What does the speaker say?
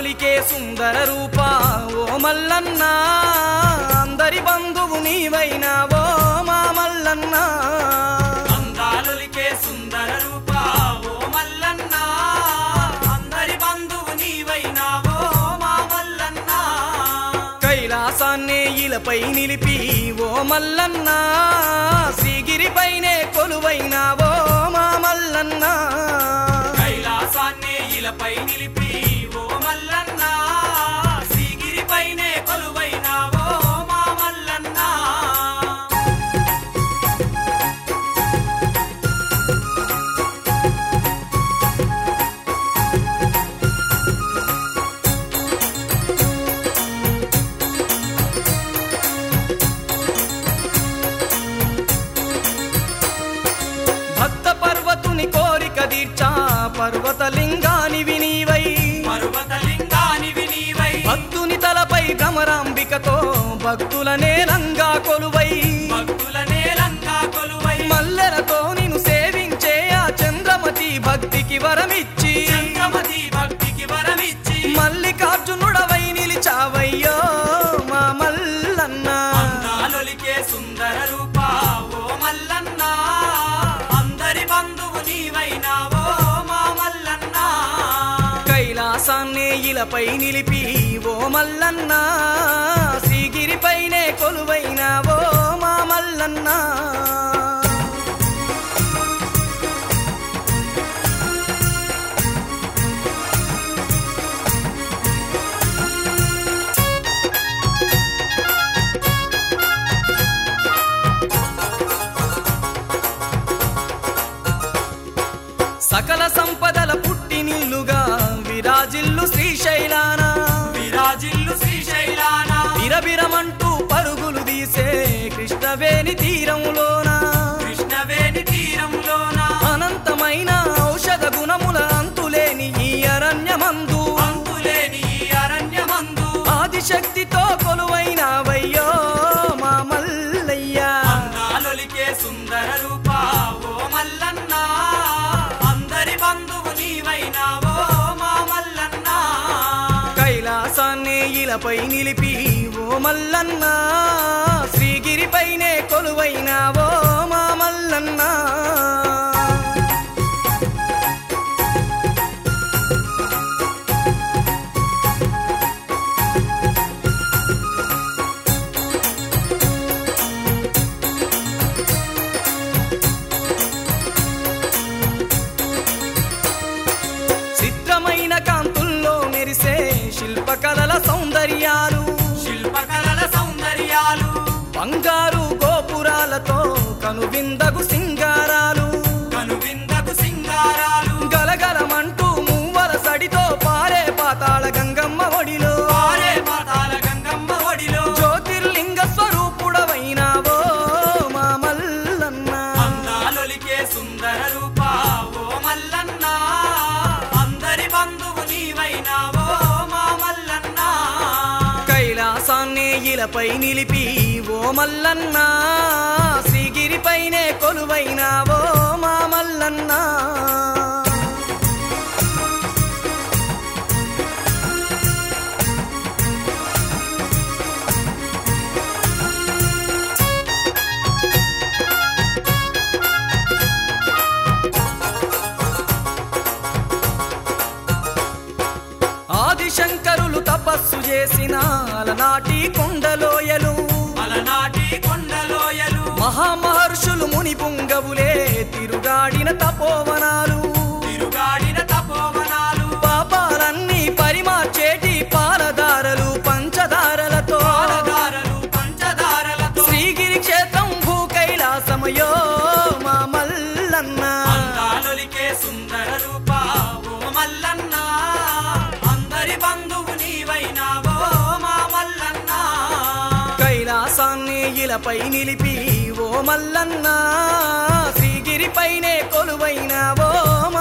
అందాలొలికే సుందర రూప ఓ మల్లన్న అందరి బంధువు నీవైనావో మా మల్లన్న అందాలొలికే సుందర రూప ఓ మల్లన్న అందరి బంధువు నీవైనావో మా మల్లన్న కైలాసాన్నే ఇలపై నిలిపి ఓ మల్లన్న శ్రీగిరిపైనే కొలువైనావో మా మల్లన్న కైలాసాన్నే ఇలపై నిలిపి ఓ మల్లన్న శ్రీగిరిపైనే కొలువైనావో మా మల్లన్న భక్త పర్వతుని కోరిక తీర్చా పర్వతలింగానివి నీవై పర్వతలింగానివి నీవై భక్తుని తలపై భ్రమరాంబికతో భక్తుల నేలంగా కొలువై భక్తుల నేలంగా కొలువై మల్లెలతో నిన్ను సేవించే ఆ చంద్రమతి భక్తికి వరమిచ్చి చంద్రమతి భక్తికి వరమిచ్చి మల్లికార్జునుడవై నిలిచావయ్యో మా మల్లన్న అందాలొలికే సుందర రూప ఓ మల్లన్న అందరి బంధువు నీవైనావో మా మల్లన్న కైలాసాన్నే ఇలపై నిలిపి ఓ మల్లన్న శ్రీగిరిపైనే కొలువైనావో మా మల్లన్న సకల సంపదల పుట్టినిల్లుగా విరాజిల్లు శ్రీశైలాన విరాజిల్లు శ్రీశైలాన బిరబిరమంటూ పరుగులు తీసే కృష్ణవేణి తీరంలోన కృష్ణవేణి తీరంలోన అనంతమైన ఔషధ గుణముల అంతులేని ఈ అరణ్యమందు అంతులేని ఈ అరణ్యమందు ఆదిశక్తితో కొలువైనవయ్యో మా మల్లయ్య అందాలొలికే సుందర రూప ఓ మల్లన్న అందరి బంధువు నీవైనావో మా మల్లన్న కైలాసాన్ని ఇలపై నిలిపి ఓ మల్లన్న శ్రీగిరిపైనే కొలువైనావో మా మల్లన్న చిత్రమైన కాంతుల్లో మెరిసే శిల్పకళల సౌందర్యాలు శిల్పకళల సౌందర్యాలు బంగారు గోపురాలతో కనువిందగు సింగారాలు కనువిందకు సింగారాలు గలగలమంటూ మూవల సడితో పారే పాతాళ గంగమ్మ ఒడిలో పారే పాతాల గంగమ్మ ఒడిలో జ్యోతిర్లింగ స్వరూపుడవైనావో మా మల్లన్న అందాలొలికే సుందర రూప ఓ మల్లన్న అందరి బంధువు నీవైనావో మా మల్లన్న కైలాసాన్ని ఇలపై నిలిపి ఓ మల్లన్న శ్రీగిరిపైనే కొలువైనావో మా మల్లన్న ఆదిశంకరులు తపస్సు చేసిన అలనాటి కొండలోయలు అలనాటి కొండలోయలు మహామహర్షులు ముని పుంగవులే తిరుగాడిన తపోవనాలు తిరుగాడిన తపోవనాలు పాపాలన్నీ పరిమార్చేటి పాలధారలు పంచదారలతో పాలధారలు పంచదారలతో శ్రీగిరి క్షేత్రం భూ కైలాసమయో మా మల్లన్న అందాలొలికే సుందర రూప ఓ మల్లన్న అందరి బంధువు నీవైనావో మా మల్లన్న కైలాసాన్ని ఇలపై నిలిపి ఓ మల్లన్న శ్రీగిరిపైనే కొలువైనావో